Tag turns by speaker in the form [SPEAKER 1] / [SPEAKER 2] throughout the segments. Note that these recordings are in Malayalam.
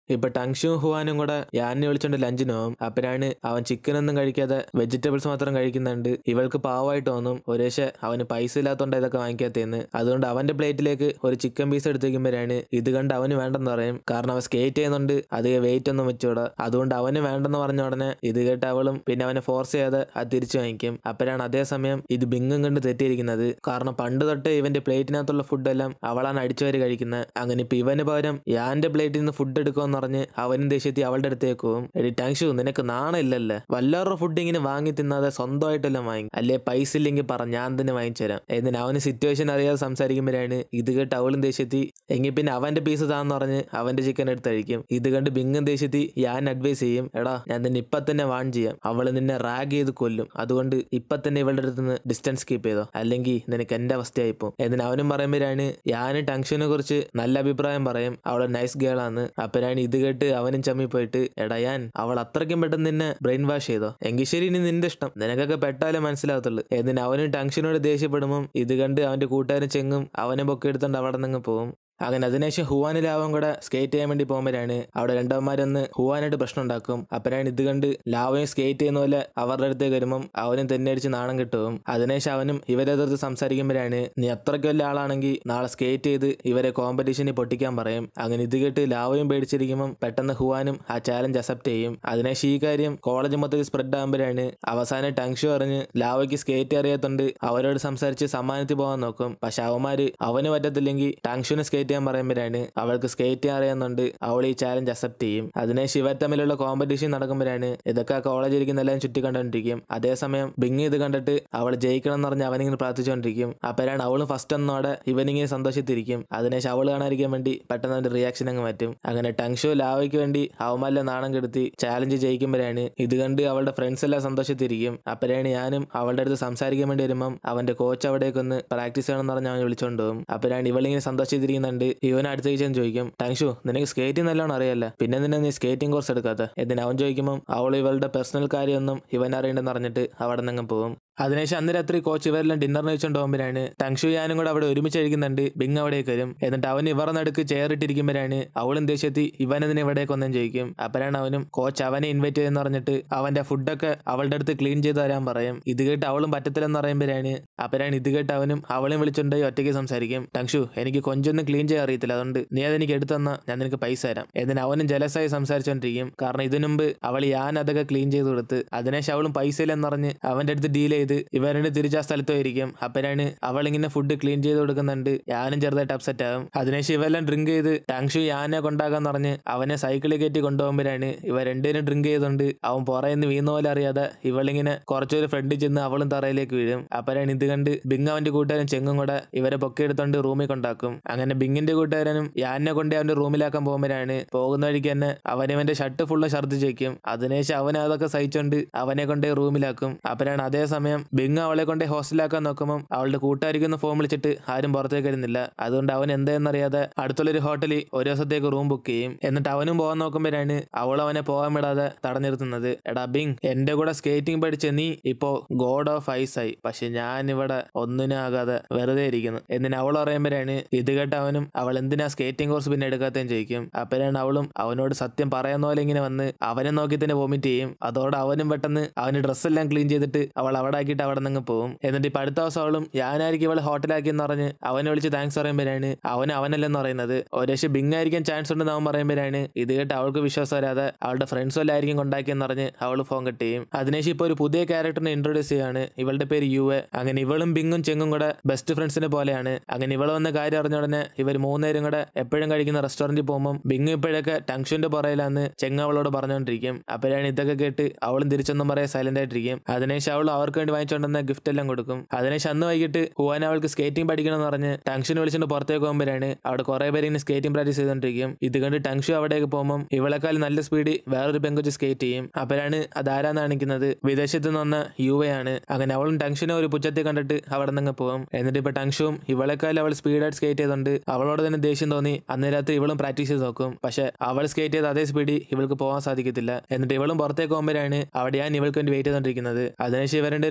[SPEAKER 1] ഇപ്പൊ ടങ്ഷും ഹുവാനും കൂടെ യാനെ വിളിച്ചോണ്ട് ലഞ്ചിന് പോകും അപ്പഴാണ് അവൻ ചിക്കൻ ഒന്നും കഴിക്കാതെ വെജിറ്റബിൾസ് മാത്രം കഴിക്കുന്നുണ്ട് ഇവൾക്ക് പാവമായിട്ട് തോന്നും ഒരേശെ അവന് പൈസ ഇല്ലാത്തോണ്ട് ഇതൊക്കെ വാങ്ങിക്കാത്തേന്ന് അതുകൊണ്ട് അവന്റെ പ്ലേറ്റിലേക്ക് ഒരു ചിക്കൻ പീസ് എടുത്ത് വെക്കുമ്പോഴാണ് ഇത് കണ്ട് അവന് വേണ്ടെന്ന് പറയും കാരണം അവൻ സ്കേറ്റ് ചെയ്യുന്നുണ്ട് അധികം വെയിറ്റ് ഒന്നും വെച്ചൂടാ അതുകൊണ്ട് അവന് വേണ്ടെന്ന് പറഞ്ഞ ഉടനെ ഇത് കേട്ട് അവളും പിന്നെ അവനെ ഫോഴ്സ് ചെയ്യാതെ അത് തിരിച്ചു വാങ്ങിക്കും അപ്പോഴാണ് അതേസമയം ഇത് ബിങ്ങും കണ്ട് തെറ്റിയിരിക്കുന്നത് കാരണം പണ്ട് തൊട്ട് ഇവന്റെ പ്ലേറ്റിനകത്തുള്ള ഫുഡെല്ലാം അവളാണ് അടിച്ചുവരി കഴിക്കുന്നത് അങ്ങനെ ഇപ്പൊ ഇവന് പകരം യാന്റെ പ്ലേറ്റിൽ നിന്ന് ഫുഡ് എടുക്കുമെന്ന് പറഞ്ഞ് അവനും ദേഷ്യത്തി അവളുടെ അടുത്തേക്ക് പോകും എടി ടാങ്ഷു നിനക്ക് നാണമില്ലല്ലേ വല്ലവരുടെ ഫുഡ് ഇങ്ങനെ വാങ്ങി തിന്നാതെ സ്വന്തമായിട്ടെല്ലാം വാങ്ങി അല്ലേ പൈസ ഇല്ലെങ്കിൽ പറ ഞാൻ തന്നെ വാങ്ങിച്ചു തരാം എന്നിട്ട് അവന് സിറ്റുവേഷൻ അറിയാതെ സംസാരിക്കുമ്പോഴാണ് ഇത് കേട്ട് അവളും ദേഷ്യത്തി എങ്കിൽ പിന്നെ അവന്റെ പീസ് താന്ന് പറഞ്ഞ് അവന്റെ ചിക്കൻ എടുത്ത് കഴിക്കും ഇത് കണ്ട് ബിങ്ങും ദേഷ്യത്തി ഞാൻ അഡ്വൈസ് ചെയ്യും എടാ ഞാൻ നിന്നെ ഇപ്പൊ തന്നെ വാൺ ചെയ്യാം അവള് നിന്നെ റാഗ് ചെയ്ത് കൊല്ലും അതുകൊണ്ട് ഇപ്പൊ തന്നെ ഇവളുടെ അടുത്ത് നിന്ന് ഡിസ്റ്റൻസ് കീപ്പ് ചെയ്തോ അല്ലെങ്കിൽ നിനക്ക് എന്റെ അവസ്ഥയായിപ്പോ എന്നിട്ട് അവനും പറയുമ്പോഴാണ് ഞാൻ ടങ്ഷനെ കുറിച്ച് നല്ല അഭിപ്രായം പറയും അവള് നൈസ് ഗേൾ ആണ് അപ്പോഴാണ് ഇത് കേട്ട് അവനും ചമ്മി പോയിട്ട് എടാ ഞാൻ അവൾ അത്രയ്ക്കും പെട്ടെന്ന് നിന്നെ ബ്രെയിൻ വാഷ് ചെയ്തോ എങ്കിൽ ശരി ഇനി നിന്റെ ഇഷ്ടം നിനക്കൊക്കെ പെട്ടാലേ മനസ്സിലാകത്തുള്ളൂ എന്നിട്ട് അവനും ടങ്ഷനോട് ദേഷ്യപ്പെടുമ്പോൾ ഇത് കണ്ട് അവന്റെ കൂട്ടുകാരൻ ചെങ്ങും അവനെ പൊക്കെ എടുത്തോണ്ട് അവിടെ നിന്ന് പോകും അങ്ങനെ അതിനുശേഷം ഹുവാനും ലാവും കൂടെ സ്കേറ്റ് ചെയ്യാൻ വേണ്ടി പോകുമ്പോഴാണ് അവിടെ രണ്ടവന്മാരൊന്ന് ഹുവാനായിട്ട് പ്രശ്നം ഉണ്ടാക്കും അപ്പഴാണ് ഇത് കണ്ട് ലാവയും സ്കേറ്റ് ചെയ്യുന്ന പോലെ അവരുടെ അടുത്തേക്ക് വരുമ്പം അവനും തന്നെ അടിച്ച് നാണം കിട്ടും അതിനുശേഷം അവനും ഇവരെ എതിർത്ത് സംസാരിക്കുമ്പോഴാണ് നീ അത്രയ്ക്ക് വലിയ ആളാണെങ്കിൽ നാളെ സ്കേറ്റ് ചെയ്ത് ഇവരെ കോമ്പറ്റീഷനിൽ പൊട്ടിക്കാൻ പറയും അങ്ങനെ ഇത് കേട്ട് ലാവയും പേടിച്ചിരിക്കുമ്പം പെട്ടെന്ന് ഹുവാനും ആ ചാലഞ്ച് അക്സെപ്റ്റ് ചെയ്യും അതിനുശേഷം ഈ കാര്യം കോളേജ് മൊത്തത്തിൽ സ്പ്രെഡ് ആകുമ്പോഴാണ് അവസാനം ടങ്ഷു പറഞ്ഞ് ലാവയ്ക്ക് സ്കേറ്റ് അറിയാത്തോണ്ട് അവരോട് സംസാരിച്ച് സമ്മാനത്തിൽ പോകാൻ നോക്കും പക്ഷെ അവന്മാര് അവന് പറ്റത്തില്ലെങ്കിൽ ടങ്ഷുവിന് സ്കേറ്റ് ചെയ്യാൻ പറയുമ്പോഴാണ് അവൾക്ക് സ്കേറ്റ് ചെയ്യാൻ അറിയാവുന്നുണ്ട് അവൾ ഈ ചാലഞ്ച് അക്സെപ്റ്റ് ചെയ്യും അതിനെ ശിവ തമ്മിലുള്ള കോമ്പറ്റീഷൻ നടക്കുമ്പോഴാണ് ഇതൊക്കെ കോളേജ് ഇരിക്കുന്ന എല്ലാം ചുറ്റി കണ്ടുകൊണ്ടിരിക്കും അതേസമയം ബിങ് ഇത് കണ്ടിട്ട് അവൾ ജയിക്കണം എന്ന് പറഞ്ഞ് അവനിങ്ങനെ പ്രാർത്ഥിച്ചുകൊണ്ടിരിക്കും അപ്പോഴാണ് അവളും ഫസ്റ്റ് ഒന്നോടെ ഇവനിങ്ങനെ സന്തോഷത്തിരിക്കും അതിനുശേഷം അവൾ കാണാതിരിക്കാൻ വേണ്ടി പെട്ടെന്ന് അവന്റെ റിയാക്ഷൻ അങ്ങ് മാറ്റും അങ്ങനെ ടങ്ഷു ലാവയ്ക്ക് വേണ്ടി അവന്മാരിലെ നാണം കെടുത്തി ചാലഞ്ച് ജയിക്കുമ്പോഴാണ് ഇത് കണ്ട് അവളുടെ ഫ്രണ്ട്സ് എല്ലാം സന്തോഷത്തിരിക്കും അപ്പോഴാണ് ഞാനും അവളുടെ അടുത്ത് സംസാരിക്കാൻ വേണ്ടി വരുമ്പം അവന്റെ കോച്ച് അവിടേക്കൊന്ന് പ്രാക്ടീസ് ചെയ്യണമെന്ന് പറഞ്ഞ് അവൻ വിളിച്ചോണ്ട് പോകും അപ്പോഴാണ് ഇവളിങ്ങനെ സന്തോഷിച്ചിരിക്കുന്നുണ്ട് ഇവൻ അടുത്ത ചോദിച്ചാൽ ചോദിക്കും ടങ്ഷു നിനക്ക് സ്കേറ്റിംഗ് നല്ലോണം അറിയാലോ പിന്നെ നിന്നെ നീ സ്കേറ്റിംഗ് കോഴ്സ് എടുക്കാത്ത എന്നിട്ട് അവൻ ചോദിക്കുമ്പോൾ അവൾ ഇവളുടെ പേഴ്സണൽ കാര്യമൊന്നും ഇവൻ അറിയണ്ടെന്ന് പറഞ്ഞിട്ട് അവിടെ നിന്ന് പോകും അതിനുശേഷം അന്ന് രാത്രി കോച്ച് ഇവരെല്ലാം ഡിന്നറിന് വെച്ചോണ്ട് പോകുമ്പോഴാണ് ടങ്ഷു ഞാനും കൂടെ അവിടെ ഒരുമിച്ച് കഴിക്കുന്നുണ്ട് ബിങ് അവിടേക്ക് വരും എന്നിട്ട് അവൻ ഇവർ നടുക്ക് ചെയറിട്ടിരിക്കുമ്പോഴാണ് അവളും ദേഷ്യത്തി ഇവനതിനെ ഇവിടേക്ക് ഒന്നും ചോദിക്കും അപ്പോഴാണ് അവനും കോച്ച് അവനെ ഇൻവൈറ്റ് ചെയ്തെന്ന് പറഞ്ഞിട്ട് അവന്റെ ഫുഡൊക്കെ അവളുടെ അടുത്ത് ക്ലീൻ ചെയ്ത് തരാൻ പറയും ഇത് കേട്ട് അവളും പറ്റത്തില്ലെന്ന് പറയുമ്പോഴാണ് അപ്പോഴാണ് ഇത് കേട്ട് അവനും അവളെയും വിളിച്ചുകൊണ്ട് ഒറ്റയ്ക്ക് സംസാരിക്കും ടങ്ഷു എനിക്ക് കൊഞ്ചൊന്നും ക്ലീൻ ചെയ്യാൻ അറിയത്തില്ല അതുകൊണ്ട് നീ അതെനിക്ക് എടുത്തു തന്നാ ഞാൻ നിനക്ക് പൈസ തരാം എന്നിട്ട് അവനും ജലസായി സംസാരിച്ചുകൊണ്ടിരിക്കും കാരണം ഇതിനു മുമ്പ് അവൾ ഞാൻ അതൊക്കെ ക്ലീൻ ചെയ്ത് കൊടുത്ത് അതിനുശേഷം അവളും പൈസ ഇല്ലെന്ന് പറഞ്ഞ് അവന്റെ അടുത്ത് ഡീൽ ചെയ്ത് ഇവരുടെ തിരിച്ച് ആ സ്ഥലത്ത് പോയിരിക്കും അപ്പോഴാണ് അവൾ ഇങ്ങനെ ഫുഡ് ക്ലീൻ ചെയ്ത് കൊടുക്കുന്നുണ്ട് ഞാനും ചെറുതായിട്ട് അപ്സെറ്റ് ആകും അതിനുശേഷം ഇവെല്ലാം ഡ്രിങ്ക് ചെയ്ത് ടാങ്ഷു യാനെ കൊണ്ടാകാന്ന് പറഞ്ഞ് അവനെ സൈക്കിളിൽ കയറ്റി കൊണ്ടുപോകുമ്പോഴാണ് ഇവ രണ്ടുപേരും ഡ്രിങ്ക് ചെയ്തുകൊണ്ട് അവൻ പുറയെന്ന് വീഴുന്ന പോലെ അറിയാതെ ഇവളിങ്ങനെ കുറച്ചൊരു ഫ്രണ്ടിൽ ചെന്ന് അവളും തറയിലേക്ക് വീഴും അപ്പോഴാണ് ഇത് കണ്ട് ബിങ് അവന്റെ കൂട്ടുകാരൻ ചെങ്ങും കൂടെ ഇവരെ പൊക്കിയെടുത്തോണ്ട് റൂമിൽ കൊണ്ടാക്കും അങ്ങനെ ബിങ്ങിന്റെ കൂട്ടുകാരനും യാനെ കൊണ്ട് അവന്റെ റൂമിലാക്കാൻ പോകുമ്പോഴാണ് പോകുന്ന വഴിക്ക് തന്നെ അവനവന്റെ ഷർട്ട് ഫുള്ള് ഛർദ്ദിച്ച് വെക്കും അതിനുശേഷം അവൻ അതൊക്കെ സഹിച്ചോണ്ട് അവനെ കൊണ്ട് റൂമിലാക്കും അപ്പോഴാണ് അതേസമയം ബിങ് അവളെ കൊണ്ട് ഹോസ്റ്റലാക്കാൻ നോക്കുമ്പോൾ അവളുടെ കൂട്ടുകാരിക്കൊന്ന് ഫോൺ വിളിച്ചിട്ട് ആരും പുറത്തേക്ക് വരുന്നില്ല അതുകൊണ്ട് അവൻ എന്താണെന്നറിയാതെ അടുത്തുള്ളൊരു ഹോട്ടലിൽ ഒരു ദിവസത്തേക്ക് റൂം ബുക്ക് ചെയ്യും എന്നിട്ട് അവനും പോകാൻ നോക്കുമ്പോഴാണ് അവൾ അവനെ പോകാൻ വിടാതെ തടഞ്ഞിരുത്തുന്നത് എടാ ബിങ് എന്റെ കൂടെ സ്കേറ്റിംഗ് പഠിച്ച നീ ഇപ്പോ ഗോഡ് ഓഫ് ഐസ് ആയി പക്ഷെ ഞാൻ ഇവിടെ ഒന്നിനും ആകാതെ വെറുതെ ഇരിക്കുന്നു എന്നിട്ട് അവൾ പറയുമ്പോഴാണ് ഇത് കേട്ട അവനും അവൾ എന്തിനാ സ്കേറ്റിംഗ് കോഴ്സ് പിന്നെ എടുക്കാത്തതെന്ന് ചോദിക്കും അപ്പോഴാണ് അവളും അവനോട് സത്യം പറയുന്ന പോലെ ഇങ്ങനെ വന്ന് അവനെ നോക്കി തന്നെ വോമിറ്റ് ചെയ്യും അതോടെ അവനും പെട്ടെന്ന് അവന് ഡ്രസ്സെല്ലാം ക്ലീൻ ചെയ്തിട്ട് അവൾ അവിടെ ആക്കിയിട്ട് അവിടെ നിന്ന് പോകും എന്നിട്ട് ഇപ്പൊ അടുത്ത ദിവസം അവളും ഞാനായിരിക്കും ഇവളെ ഹോട്ടലാക്കിയെന്ന് പറഞ്ഞ് അവനെ വിളിച്ച് താങ്ക്സ് പറയുമ്പോഴാണ് അവൻ അവനല്ലെന്ന് പറയുന്നത് ഒരുപക്ഷെ ബിങ് ആയിരിക്കാൻ ചാൻസ് ഉണ്ടെന്ന് അവൻ പറയുമ്പോഴാണ് ഇത് കേട്ട് അവൾക്ക് വിശ്വാസം വരാതെ അവളുടെ ഫ്രണ്ട്സ് വല്ല ആയിരിക്കും കൊണ്ടാക്കിയെന്ന് പറഞ്ഞ് അവൾ ഫോൺ കട്ട് ചെയ്യും അതിനുശേഷം ഇപ്പോൾ ഒരു പുതിയ ക്യാരക്ടറിനെ ഇൻട്രൊഡ്യൂസ് ചെയ്യാണ് ഇവളുടെ പേര് യു എ അങ്ങനെ ഇവളും ബിങ്ങും ചെങ്ങും കൂടെ ബെസ്റ്റ് ഫ്രണ്ട്സിനെ പോലെയാണ് അങ്ങനെ ഇവൾ വന്ന കാര്യം അറിഞ്ഞ ഉടനെ ഇവർ മൂന്നുപേരും കൂടെ എപ്പോഴും കഴിക്കുന്ന റെസ്റ്റോറന്റിൽ പോകുമ്പോൾ ബിങ് ഇപ്പോഴൊക്കെ ടങ്ഷന്റെ പുറയിലാന്ന് ചെങ്ങ അവളോട് പറഞ്ഞുകൊണ്ടിരിക്കും അപ്പോഴാണ് ഇതൊക്കെ കേട്ട് അവളും തിരിച്ചൊന്നും പറയാൻ സൈലന്റ് ആയിട്ടിരിക്കും അതിനുശേഷം അവൾ അവർക്ക് വേണ്ടി വാങ്ങിച്ചുകൊണ്ടെന്ന ഗിഫ്റ്റ് എല്ലാം കൊടുക്കും അതിനുശേഷം അന്ന് വൈകിട്ട് ഹുവാൻ അവൾക്ക് സ്കേറ്റിംഗ് പഠിക്കണം എന്ന് പറഞ്ഞ് ടങ്ഷന് വിളിച്ചിട്ട് പുറത്തേക്ക് പോകുമ്പോഴാണ് അവിടെ കുറെ പേര് ഇങ്ങനെ സ്കേറ്റിംഗ് പ്രാക്ടീസ് ചെയ്തുകൊണ്ടിരിക്കും ഇത് കണ്ട് ടങ്ഷു അവിടേക്ക് പോകുമ്പോൾ ഇവളെക്കാൾ നല്ല സ്പീഡിൽ വേറൊരു പെങ്കൊച്ച് സ്കേറ്റ് ചെയ്യും അപ്പോഴാണ് അതാരാന്ന് കാണിക്കുന്നത് വിദേശത്ത് നിന്ന് വന്ന യുവയാണ് അങ്ങനെ അവളും ടങ്ഷനെ ഒരു പുച്ഛത്തെ കണ്ടിട്ട് അവിടെ നിന്ന് പോകും എന്നിട്ട് ഇപ്പൊ ടങ്ഷുവും ഇവളെക്കാൾ അവൾ സ്പീഡായിട്ട് സ്കേറ്റ് ചെയ്തുകൊണ്ട് അവളോട് തന്നെ ദേഷ്യം തോന്നി അന്ന് രാത്രി ഇവളും പ്രാക്ടീസ് ചെയ്ത് നോക്കും പക്ഷെ അവൾ സ്കേറ്റ് ചെയ്ത അതേ സ്പീഡിൽ ഇവൾക്ക് പോകാൻ സാധിക്കത്തില്ല എന്നിട്ട് ഇവളും പുറത്തേക്ക് പോകുമ്പോഴാണ് അവിടെ ഞാൻ ഇവൾക്ക് വേണ്ടി വെയിറ്റ് ചെയ്തോണ്ടിരിക്കുന്നത് അതിനുശേഷം ഇവരുടെ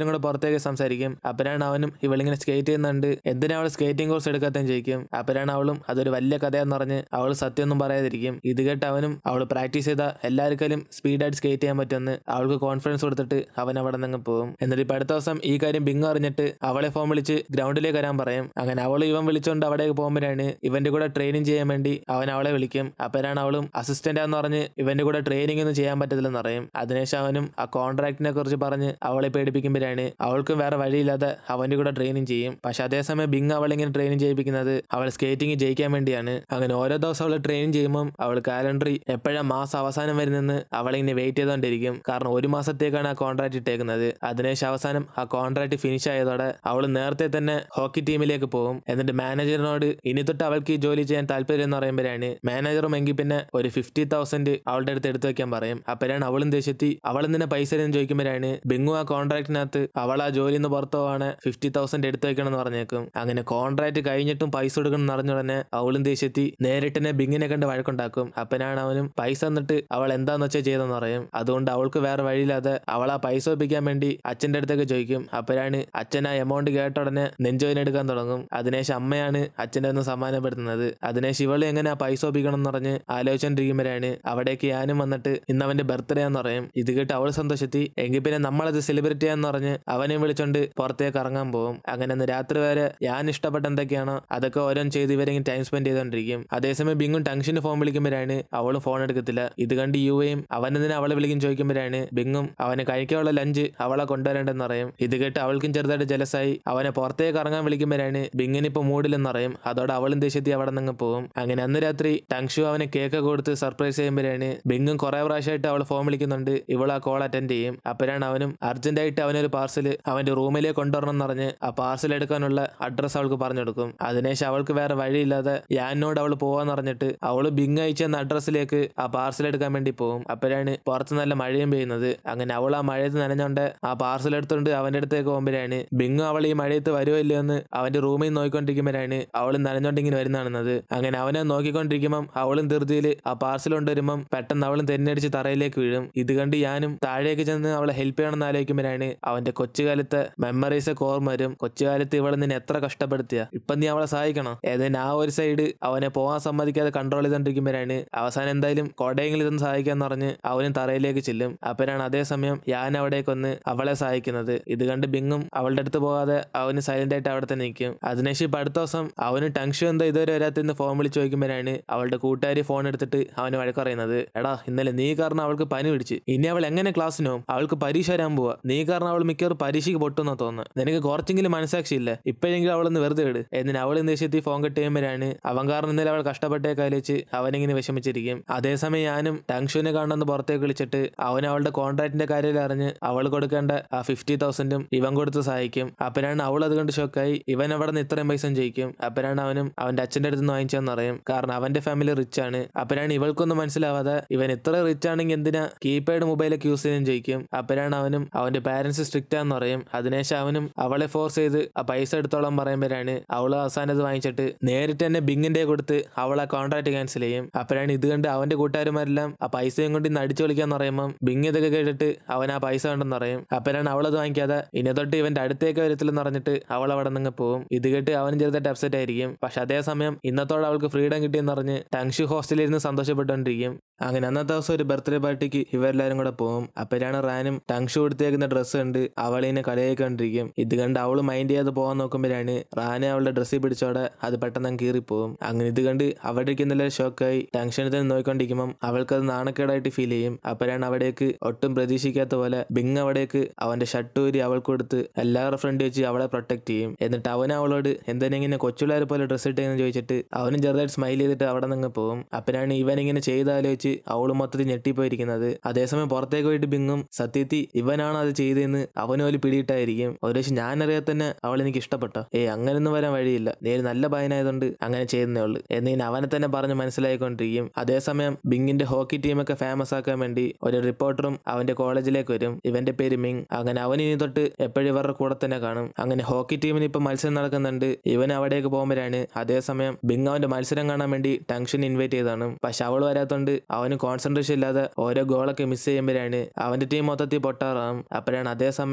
[SPEAKER 1] ഇവരെല്ലാരും കൂടെ പുറത്തേക്ക് സംസാരിക്കും അപ്പനാണ് അവനും ഇവളിങ്ങനെ സ്കേറ്റ് ചെയ്യുന്നുണ്ട് എന്തിനാ അവൾ സ്കേറ്റിംഗ് കോഴ്സ് എടുക്കാത്തെന്ന് ചോദിക്കും അപ്പനാണ് അവളും അതൊരു വലിയ കഥയെന്ന് പറഞ്ഞ് അവൾ സത്യമൊന്നും പറയാതിരിക്കും ഇത് കേട്ട് അവനും അവൾ പ്രാക്ടീസ് ചെയ്ത എല്ലാവർക്കും സ്പീഡായിട്ട് സ്കേറ്റ് ചെയ്യാൻ പറ്റുമെന്ന് അവൾക്ക് കോൺഫിഡൻസ് കൊടുത്തിട്ട് അവൻ അവിടെ നിന്ന് പോകും എന്നിട്ട് ഇപ്പൊ അടുത്ത ദിവസം ഈ കാര്യം ബിങ് അറിഞ്ഞിട്ട് അവളെ ഫോൺ വിളിച്ച് ഗ്രൗണ്ടിലേക്ക് വരാൻ പറയും അങ്ങനെ അവൾ ഇവൻ വിളിച്ചുകൊണ്ട് അവിടേക്ക് പോകുമ്പോഴാണ് ഇവന്റെ കൂടെ ട്രെയിനിങ് ചെയ്യാൻ വേണ്ടി അവൻ അവളെ വിളിക്കും അപ്പനാണ് അവളും അസിസ്റ്റന്റ് ആന്ന് പറഞ്ഞ് ഇവന്റെ കൂടെ ട്രെയിനിങ് ഒന്നും ചെയ്യാൻ പറ്റത്തില്ലെന്ന് പറയും അതിനുശേഷം അവനും ആ കോൺട്രാക്റ്റിനെ കുറിച്ച് പറഞ്ഞ് അവളെ പേടിപ്പിക്കുമ്പോഴാണ് അവൾക്കും വേറെ വഴിയില്ലാതെ അവന്റെ കൂടെ ട്രെയിനിങ് ചെയ്യും പക്ഷെ അതേസമയം ബിങ് അവളിങ്ങനെ ട്രെയിനിങ് ചെയ്യിപ്പിക്കുന്നത് അവൾ സ്കേറ്റിംഗ് ജയിക്കാൻ വേണ്ടിയാണ് അങ്ങനെ ഓരോ ദിവസം അവൾ ട്രെയിനിങ് ചെയ്യുമ്പോൾ അവൾ കാലണ്ടറി എപ്പോഴാണ് മാസം അവസാനം വരുന്നെന്ന് അവളിങ്ങനെ വെയിറ്റ് ചെയ്തുകൊണ്ടിരിക്കും കാരണം ഒരു മാസത്തേക്കാണ് ആ കോൺട്രാക്ട് ഇട്ടേക്കുന്നത് അതിനുശേഷം അവസാനം ആ കോൺട്രാക്ട് ഫിനിഷ് ആയതോടെ അവൾ നേരത്തെ തന്നെ ഹോക്കി ടീമിലേക്ക് പോകും എന്നിട്ട് മാനേജറിനോട് ഇനി തൊട്ട് അവൾക്ക് ഈ ജോലി ചെയ്യാൻ താല്പര്യം എന്ന് പറയുമ്പോഴാണ് മാനേജറും എങ്കിൽ പിന്നെ ഒരു ഫിഫ്റ്റി തൗസൻഡ് അവളുടെ അടുത്ത് എടുത്തു വെക്കാൻ പറയും അപ്പോഴാണ് അവളും ദേശത്തി അവൾ എന്തിനാ പൈസ എന്ന് ചോദിക്കുമ്പോഴാണ് ബിങ്ങു ആ കോൺട്രാക്ടിനകത്ത് അവൾ ആ ജോലി നിന്ന് പുറത്തു പോവാണ് ഫിഫ്റ്റി തൗസൻഡ് എടുത്തു വെക്കണം എന്ന് പറഞ്ഞേക്കും അങ്ങനെ കോൺട്രാക്ട് കഴിഞ്ഞിട്ടും പൈസ കൊടുക്കണം എന്ന് അറിഞ്ഞ ഉടനെ അവളും ദേശത്തി നേരിട്ടിനെ ബിങ്ങിനെ കണ്ട് വഴക്കുണ്ടാക്കും അപ്പനാണ് അവനും പൈസ എന്നിട്ട് അവൾ എന്താന്ന് വെച്ചാൽ ചെയ്തെന്ന് പറയും അതുകൊണ്ട് അവൾക്ക് വേറെ വഴിയില്ലാതെ അവൾ ആ പൈസ ഒപ്പിക്കാൻ വേണ്ടി അച്ഛന്റെ അടുത്തേക്ക് ചോദിക്കും അപ്പോഴാണ് അച്ഛൻ ആ എമൗണ്ട് കേട്ട ഉടനെ നെഞ്ചോയിന് എടുക്കാൻ തുടങ്ങും അതിനുശേഷം അമ്മയാണ് അച്ഛൻ്റെ ഒന്ന് സമ്മാനപ്പെടുത്തുന്നത് അതിനുശേഷം ഇവള് എങ്ങനെ ആ പൈസ ഒപ്പിക്കണം എന്ന് പറഞ്ഞ് ആലോചിച്ചോണ്ടിരിക്കുമ്പോഴാണ് അവിടേക്ക് ഞാനും വന്നിട്ട് ഇന്ന് അവന്റെ ബർത്ത്ഡേ എന്ന് പറയും ഇത് കേട്ട് അവൾ സന്തോഷത്തി എങ്കിൽ പിന്നെ നമ്മളത് സെലിബ്രേറ്റ് ചെയ്യാന്ന് പറഞ്ഞ് അവനെയും വിളിച്ചോണ്ട് പുറത്തേക്ക് ഇറങ്ങാൻ പോകും അങ്ങനെ ഇന്ന് രാത്രി വരെ ഞാൻ ഇഷ്ടപ്പെട്ട എന്തൊക്കെയാണോ അതൊക്കെ ഓരോന്ന് ചെയ്ത് ഇവരെങ്കിലും ടൈം സ്പെൻഡ് ചെയ്തോണ്ടിരിക്കും അതേസമയം ബിങ്ങും ടങ്ഷന് ഫോൺ വിളിക്കുമ്പോഴാണ് അവളും ഫോൺ എടുക്കത്തില്ല ഇത് കണ്ട് യുവയും അവനെന്തിനാ അവളെ വിളിക്കും ചോദിക്കുമ്പോഴാണ് ബിങ്ങും അവന് കഴിക്കാനുള്ള ലഞ്ച് അവളെ കൊണ്ടുവരേണ്ടെന്ന് പറയും ഇത് കേട്ട് അവൾക്കും ചെറുതായിട്ട് ജലസായി അവനെ പുറത്തേക്ക് ഇറങ്ങാൻ വിളിക്കുമ്പോഴാണ് ബിങ്ങിന് ഇപ്പൊ മൂഡിലെന്ന് പറയും അതോടെ അവളും ദേശത്തി അവിടെ നിന്ന് പോകും അങ്ങനെ അന്ന് രാത്രി ടങ്ഷു അവന് കേക്ക് കൊടുത്ത് സർപ്രൈസ് ചെയ്യുമ്പോഴാണ് ബിങ്ങും കുറെ പ്രാവശ്യമായിട്ട് അവൾ ഫോൺ വിളിക്കുന്നുണ്ട് ഇവൾ ആ കോൾ അറ്റൻഡ് ചെയ്യും അപ്പോഴാണ് അവനും അർജന്റായിട്ട് അവനൊരു പാർസൽ അവന്റെ റൂമിലേക്ക് കൊണ്ടുവരണം എന്ന് പറഞ്ഞ് ആ പാർസൽ എടുക്കാനുള്ള അഡ്രസ് അവൾക്ക് പറഞ്ഞു കൊടുക്കും അതിനുശേഷം അവൾക്ക് വേറെ വഴിയില്ലാതെ ഞാനോട് അവൾ പോവാന്ന് പറഞ്ഞിട്ട് അവള് ബിങ് അയച്ചെന്ന അഡ്രസ്സിലേക്ക് ആ പാർസൽ എടുക്കാൻ വേണ്ടി പോകും അപ്പോഴാണ് പുറത്ത് നല്ല മഴയും പെയ്യുന്നത് അങ്ങനെ അവൾ ആ മഴയത്ത് നനഞ്ഞോണ്ട് ആ പാർസൽ എടുത്തുകൊണ്ട് അവന്റെ അടുത്തേക്ക് പോകുമ്പോഴാണ് ബിങ് അവൾ ഈ മഴയത്ത് വരുമോ ഇല്ലയോ എന്ന് അവന്റെ റൂമിൽ നോക്കിക്കൊണ്ടിരിക്കുമ്പോഴാണ് അവൾ നനഞ്ഞോണ്ട് ഇങ്ങനെ വരുന്നതാണെന്നത് അങ്ങനെ അവനെ നോക്കിക്കൊണ്ടിരിക്കുമ്പം അവളും ധൃതിയിൽ ആ പാർസൽ കൊണ്ടുവരുമ്പം പെട്ടെന്ന് അവളും തെന്നടിച്ച് തറയിലേക്ക് വീഴും ഇത് കണ്ട് ഞാനും താഴേക്ക് ചെന്ന് അവളെ ഹെൽപ്പ് ചെയ്യണമെന്ന് ആലോചിക്കുമ്പോഴാണ് അവന്റെ കൊച്ചുകാലത്തെ മെമ്മറീസ് ഒക്കെ ഓർമ്മ വരും കൊച്ചുകാലത്ത് ഇവളെ നിന്നെ എത്ര കഷ്ടപ്പെടുത്തിയ ഇപ്പൊ നീ അവളെ സഹായിക്കണം ഏതായാലും ആ ഒരു സൈഡ് അവനെ പോകാൻ സമ്മതിക്കാതെ കൺട്രോൾ ചെയ്തോണ്ടിരിക്കുമ്പോഴാണ് അവസാനം എന്തായാലും കൊടയെങ്കിലും ഇതൊന്ന് സഹായിക്കാന്ന് പറഞ്ഞ് അവനും തറയിലേക്ക് ചെല്ലും അപ്പോഴാണ് അതേസമയം ഞാൻ അവിടേക്ക് വന്ന് അവളെ സഹായിക്കുന്നത് ഇത് കണ്ട് ബിങ്ങും അവളുടെ അടുത്ത് പോകാതെ അവന് സൈലന്റ് ആയിട്ട് അവിടെ തന്നെ നിൽക്കും അതിനുശേഷം ഇപ്പൊ അടുത്ത ദിവസം അവന് ടങ്ഷു എന്താ ഇതുവരെ വരാത്തെന്ന് ഫോൺ വിളിച്ച് ചോദിക്കുമ്പോഴാണ് അവളുടെ കൂട്ടുകാരി ഫോൺ എടുത്തിട്ട് അവന് വഴക്കറിയുന്നത് എടാ ഇന്നലെ നീ കാരണം അവൾക്ക് പനി പിടിച്ച് ഇനി അവൾ എങ്ങനെ ക്ലാസ്സിനോ അവൾക്ക് പരീക്ഷ വരാൻ പോവാ നീ കാരണം അവൾ മിക്കവാറും പരീക്ഷയ്ക്ക് പൊട്ടുന്ന തോന്നുന്നു നിനക്ക് കുറച്ചെങ്കിലും മനസാക്ഷിയില്ല ഇപ്പോഴെങ്കിലും അവളൊന്ന് വെറുതെ വിട് എന്നിട്ട് അവൾ ദേശത്തിൽ ഫോൺ കട്ട് ചെയ്യുമ്പോഴാണ് അവൻ കാരണം ഇന്നലെ അവൾ കഷ്ടപ്പെട്ടേ കാലിച്ച് അവനിങ്ങനെ വിഷമിച്ചിരിക്കും അതേസമയം ഞാനും ടങ്ഷുവിനെ കാണുന്ന പുറത്തേക്ക് വിളിച്ചിട്ട് അവൻ അവളുടെ കോൺട്രാക്ടിന്റെ കാര്യം അറിഞ്ഞ് അവൾ കൊടുക്കേണ്ട ആ ഫിഫ്റ്റി തൗസൻഡും ഇവൻ കൊടുത്ത് സഹായിക്കും അപ്പനാണ് അവൾ അത് കണ്ട് ഷോക്കായി ഇവൻ അവിടെ നിന്ന് ഇത്രയും പൈസ ജയിക്കും അപ്പനാണ് അവനും അവന്റെ അച്ഛന്റെ അടുത്ത് നിന്ന് വാങ്ങിച്ചതെന്ന് അറിയും കാരണം അവന്റെ ഫാമിലി റിച്ച് ആണ് അപ്പനാണ് ഇവൾക്കൊന്നും മനസ്സിലാവാതെ ഇവൻ ഇത്ര റിച്ച് ആണെങ്കിൽ എന്തിനാ കീപാഡ് മൊബൈലൊക്കെ യൂസ് ചെയ്യാൻ ജയിക്കും അപ്പനാണ് അവനും അവന്റെ പാരന്റ്സ് സ്ട്രിക്റ്റ് ആന്ന് പറയും അതിനുശേഷം അവനും അവളെ ഫോഴ്സ് ചെയ്ത് ആ പൈസ എടുത്തോളം പറയുമ്പോഴാണ് അവൾ അവസാനം ഇത് വാങ്ങിച്ചിട്ട് നേരിട്ട് തന്നെ ബിങ്ങിന്റെ കൊടുത്ത് അവൾ ആ കോൺട്രാക്ട് ക്യാൻസൽ ചെയ്യും അപ്പോഴാണ് ഇത് കണ്ട് അവന്റെ കൂട്ടുകാരന്മാരെല്ലാം ആ പൈസയും കൊണ്ട് ഇന്ന് അടിച്ചു കളിക്കാന്ന് പറയുമ്പോൾ ബിങ് ഇതൊക്കെ കേട്ടിട്ട് അവൻ ആ പൈസ കണ്ടെന്ന് പറയും അപ്പോഴാണ് അവളത് വാങ്ങിക്കാതെ ഇനി തൊട്ട് ഇവന്റെ അടുത്തേക്ക് വരത്തില്ലെന്ന് പറഞ്ഞിട്ട് അവൾ അവിടെ നിന്ന് പോകും ഇത് കേട്ട് അവനും ചെറുതായിട്ട് അപ്സെറ്റ് ആയിരിക്കും പക്ഷെ അതേസമയം ഇന്നത്തോടെ അവൾക്ക് ഫ്രീഡം കിട്ടിയെന്ന് പറഞ്ഞ് ടങ്ഷു ഹോസ്റ്റലിൽ ഇരുന്ന് സന്തോഷപ്പെട്ടുകൊണ്ടിരിക്കും അങ്ങനെ അന്നത്തെ ദിവസം ഒരു ബർത്ത്ഡേ പാർട്ടിക്ക് ഇവരെല്ലാരും കൂടെ പോകും അപ്പോഴാണ് റാനും ടങ്ഷു കൊടുത്തേക്കുന്ന ഡ്രസ്സ് കണ്ട് അവളിനെ കളിയായിക്കൊണ്ടിരിക്കും ഇത് കണ്ട് അവള് മൈൻഡ് ചെയ്യാതെ പോകാൻ നോക്കുമ്പോഴാണ് റാനെ അവളുടെ ഡ്രസ്സിൽ പിടിച്ചോടെ അത് പെട്ടെന്ന് അങ്ങ് കീറിപ്പോവും അങ്ങനെ ഇത് കണ്ട് അവിടെ ഇരിക്കുന്നില്ല ഷോക്കായി ടെൻഷനിൽ തന്നെ നോക്കിക്കൊണ്ടിരിക്കുമ്പോൾ അവൾക്കത് നാണക്കേടായിട്ട് ഫീൽ ചെയ്യും അപ്പോഴാണ് അവിടേക്ക് ഒട്ടും പ്രതീക്ഷിക്കാത്ത പോലെ ബിങ് അവിടേക്ക് അവന്റെ ഷർട്ട് ഊരി അവൾക്ക് കൊടുത്ത് എല്ലാവരുടെ ഫ്രണ്ട് വെച്ച് അവളെ പ്രൊട്ടക്ട് ചെയ്യും എന്നിട്ട് അവൻ അവളോട് എന്തിനാ ഇങ്ങനെ കൊച്ചുള്ളവരെ പോലെ ഡ്രസ്സ് ഇട്ടേന്ന് ചോദിച്ചിട്ട് അവനും ചെറുതായിട്ട് സ്മൈൽ ചെയ്തിട്ട് അവിടെ നിന്ന് പോകും അപ്പോഴാണ് ഇവൻ ഇങ്ങനെ ചെയ്താലോചിച്ച് അവള് മൊത്തത്തിൽ ഞെട്ടിപ്പോയിരിക്കുന്നത് അതേസമയം പുറത്തേക്ക് പോയിട്ട് ബിങ്ങും സത്യത്തി ഇവനാണ് അത് ചെയ്തതെന്ന് അവനും ഒരു പിടിയിട്ടായിരിക്കും ഒരു പക്ഷെ ഞാൻ അറിയാതെ തന്നെ അവൾ എനിക്ക് ഇഷ്ടപ്പെട്ടോ ഏ അങ്ങനൊന്നും വരാൻ വഴിയില്ല നീ ഒരു നല്ല പയ്യനായതുകൊണ്ട് അങ്ങനെ ചെയ്യുന്നേ ഉള്ളൂ എന്നീ അവനെ തന്നെ പറഞ്ഞ് മനസ്സിലായിക്കൊണ്ടിരിക്കും അതേസമയം ബിങ്ങിന്റെ ഹോക്കി ടീമൊക്കെ ഫേമസ് ആക്കാൻ വേണ്ടി ഒരു റിപ്പോർട്ടറും അവന്റെ കോളേജിലേക്ക് വരും ഇവന്റെ പേര് മിങ് അങ്ങനെ അവൻ ഇനി തൊട്ട് എപ്പോഴും ഇവരുടെ കൂടെ തന്നെ കാണും അങ്ങനെ ഹോക്കി ടീമിന് ഇപ്പൊ മത്സരം നടക്കുന്നുണ്ട് ഇവൻ അവിടേക്ക് പോകുമ്പോഴാണ് അതേസമയം ബിങ് അവന്റെ മത്സരം കാണാൻ വേണ്ടി ടങ്ഷൻ ഇൻവൈറ്റ് ചെയ്താണ് പക്ഷെ അവൾ വരാത്തോണ്ട് അവന് കോൺസെൻട്രേഷൻ ഇല്ലാതെ ഓരോ ഗോളൊക്കെ മിസ് ചെയ്യുമ്പോഴാണ് അവന്റെ ടീം മൊത്തത്തിൽ പൊട്ടാറാം അപ്പോഴാണ് അതേസമയം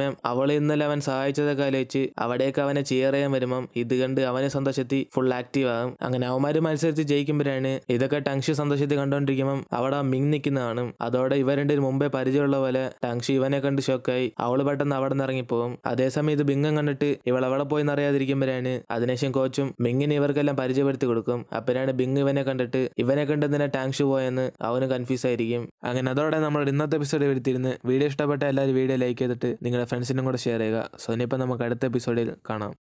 [SPEAKER 1] അതേസമയം അവളെ ഇന്നലെ അവൻ സഹായിച്ചതൊക്കെ ആലോചിച്ച് അവിടേക്ക് അവനെ ചെയർ ചെയ്യാൻ വരുമ്പം ഇത് കണ്ട് അവനെ സന്തോഷത്തിൽ ഫുൾ ആക്റ്റീവ് ആകും അങ്ങനെ അവന്മാര് മത്സരിച്ച് ജയിക്കുമ്പോഴാണ് ഇതൊക്കെ ടങ്ഷി സന്തോഷത്തിൽ കണ്ടോണ്ടിരിക്കുമ്പം അവിടെ ആ മിങ് നിൽക്കുന്ന കാണും അതോടെ ഇവ രണ്ടുപേരും മുമ്പേ പരിചയമുള്ള പോലെ ടങ്ഷി ഇവനെ കണ്ട് ഷോക്കായി അവള് പെട്ടെന്ന് അവിടെ നിന്ന് ഇറങ്ങിപ്പോകും അതേസമയം ഇത് ബിങ്ങം കണ്ടിട്ട് ഇവൾ എവിടെ പോയി അറിയാതിരിക്കുമ്പോഴാണ് അതിനുശേഷം കോച്ചും ബിങ്ങിനെ ഇവർക്കെല്ലാം പരിചയപ്പെടുത്തി കൊടുക്കും അപ്പോഴാണ് ബിങ് ഇവനെ കണ്ടിട്ട് ഇവനെ കണ്ട് എന്തിനാ ടാങ്ഷു പോയെന്ന് അവന് കൺഫ്യൂസ് ആയിരിക്കും അങ്ങനെ അതോടെ നമ്മൾ ഇന്നത്തെ എപ്പിസോഡ് എടുത്തിരുന്ന് വീഡിയോ ഇഷ്ടപ്പെട്ട എല്ലാവരും വീഡിയോ ലൈക്ക് ചെയ്തിട്ട് നിങ്ങളുടെ ഫ്രണ്ട്സിനും കൂടെ ഷെയർ ചെയ്യുക സോ ഇനിയിപ്പോൾ നമുക്ക് അടുത്ത എപ്പിസോഡിൽ കാണാം